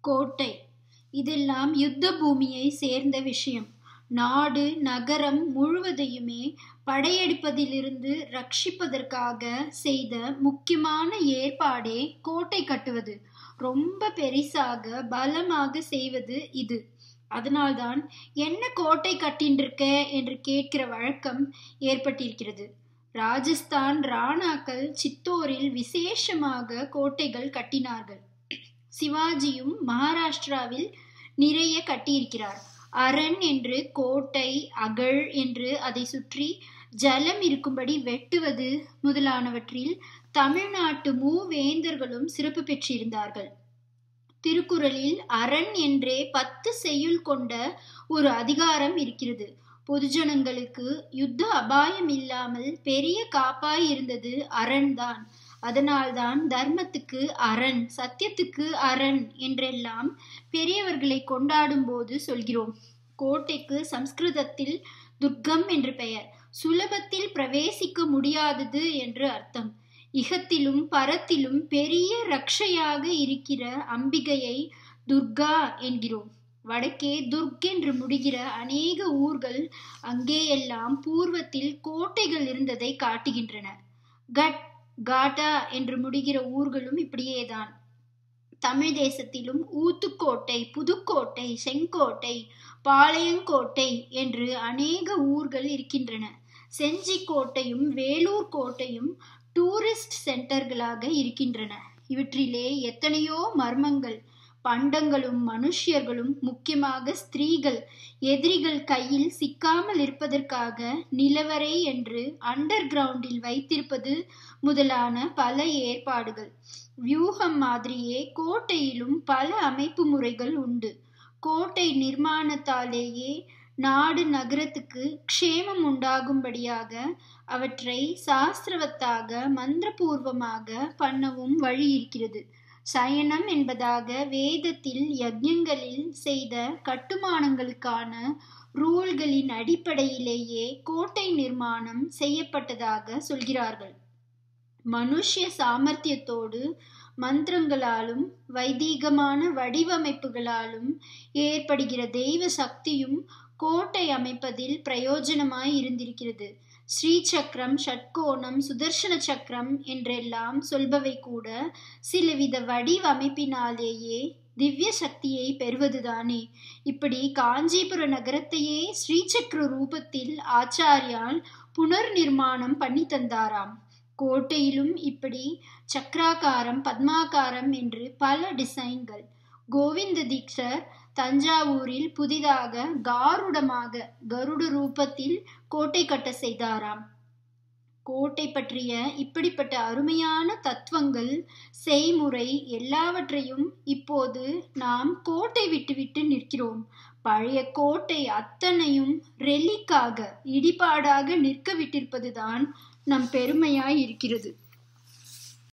கோட்டை இதெல்லாம் யுத்த பூமியை சேர்ந்த விஷயம் நாடு நகரம் முழுவதையுமே படையெடுப்பதிலிருந்து ரட்சிப்பதற்காக செய்த முக்கியமான ஏற்பாடே கோட்டை கட்டுவது ரொம்ப பெரிசாக பலமாக செய்வது இது அதனால்தான் என்ன கோட்டை கட்டின்றிருக்க என்று கேட்கிற வழக்கம் ஏற்பட்டிருக்கிறது ராஜஸ்தான் ராணாக்கள் சித்தோரில் விசேஷமாக கோட்டைகள் கட்டினார்கள் சிவாஜியும் மகாராஷ்டிராவில் நிறைய கட்டியிருக்கிறார் அரண் என்று கோட்டை அகழ் என்று அதை சுற்றி ஜலம் இருக்கும்படி வெட்டுவது முதலானவற்றில் தமிழ்நாட்டு மூவேந்தர்களும் சிறப்பு பெற்றிருந்தார்கள் திருக்குறளில் அரண் என்றே பத்து செய்யுள் கொண்ட ஒரு அதிகாரம் இருக்கிறது பொதுஜனங்களுக்கு யுத்த அபாயம் இல்லாமல் பெரிய காப்பாய் இருந்தது அரண் தான் அதனால்தான் தர்மத்துக்கு அரண் சத்தியத்துக்கு அரண் என்றெல்லாம் பெரியவர்களை கொண்டாடும் போது சொல்கிறோம் கோட்டைக்கு சம்ஸ்கிருதத்தில் துர்க்கம் என்று பெயர் சுலபத்தில் பிரவேசிக்க முடியாதது என்று அர்த்தம் இகத்திலும் பரத்திலும் பெரிய ரக்ஷையாக இருக்கிற அம்பிகையை துர்கா என்கிறோம் வடக்கே துர்க் என்று முடிகிற அநேக ஊர்கள் அங்கேயெல்லாம் பூர்வத்தில் கோட்டைகள் இருந்ததை காட்டுகின்றன கட் காட்டா என்று முடிகிற ஊர்களும் இப்படியேதான் தமிழ் தேசத்திலும் ஊத்துக்கோட்டை புதுக்கோட்டை செங்கோட்டை பாளையங்கோட்டை என்று அநேக ஊர்கள் இருக்கின்றன செஞ்சி கோட்டையும் வேலூர் கோட்டையும் டூரிஸ்ட் சென்டர்களாக இருக்கின்றன இவற்றிலே எத்தனையோ மர்மங்கள் பண்டங்களும் மனுஷியர்களும் முக்கியமாக ஸ்திரீகள் எதிரிகள் கையில் சிக்காமல் இருப்பதற்காக நிலவரை என்று அண்டர் கிரவுண்டில் வைத்திருப்பது முதலான பல ஏற்பாடுகள் வியூகம் மாதிரியே கோட்டையிலும் பல அமைப்பு முறைகள் உண்டு கோட்டை நிர்மாணத்தாலேயே நாடு நகரத்துக்கு க்ஷேமம் உண்டாகும்படியாக அவற்றை சாஸ்திரவத்தாக மந்திரபூர்வமாக பண்ணவும் வழி இருக்கிறது சயனம் என்பதாக வேதத்தில் யஜ்யங்களில் செய்த கட்டுமானங்களுக்கான ரூல்களின் அடிப்படையிலேயே கோட்டை நிர்மாணம் செய்யப்பட்டதாக சொல்கிறார்கள் மனுஷ்ய சாமர்த்தியத்தோடு மந்திரங்களாலும் வைதீகமான வடிவமைப்புகளாலும் ஏற்படுகிற தெய்வ சக்தியும் கோட்டை அமைப்பதில் பிரயோஜனமாய் இருந்திருக்கிறது ஸ்ரீ சக்கரம் ஷட்கோணம் சுதர்சன சக்கரம் என்றெல்லாம் சொல்பவை கூட சிலவித வடிவமைப்பினாலேயே திவ்ய சக்தியை பெறுவதுதானே இப்படி காஞ்சிபுர நகரத்தையே ஸ்ரீசக்கர ரூபத்தில் ஆச்சாரியால் புனர் நிர்மாணம் பண்ணி தந்தாராம் கோட்டையிலும் இப்படி சக்கராகாரம் பத்மாகாரம் என்று பல டிசைன்கள் கோவிந்த தீக்ஷர் தஞ்சாவூரில் புதிதாக காருடமாக கருட ரூபத்தில் கோட்டை கட்ட செய்தாராம் கோட்டை பற்றிய இப்படிப்பட்ட அருமையான தத்துவங்கள் செய்முறை எல்லாவற்றையும் இப்போது நாம் கோட்டை விட்டுவிட்டு நிற்கிறோம் பழைய கோட்டை அத்தனையும் ரெல்லிக்காக இடிபாடாக நிற்க விட்டிருப்பதுதான் நம் பெருமையாய் இருக்கிறது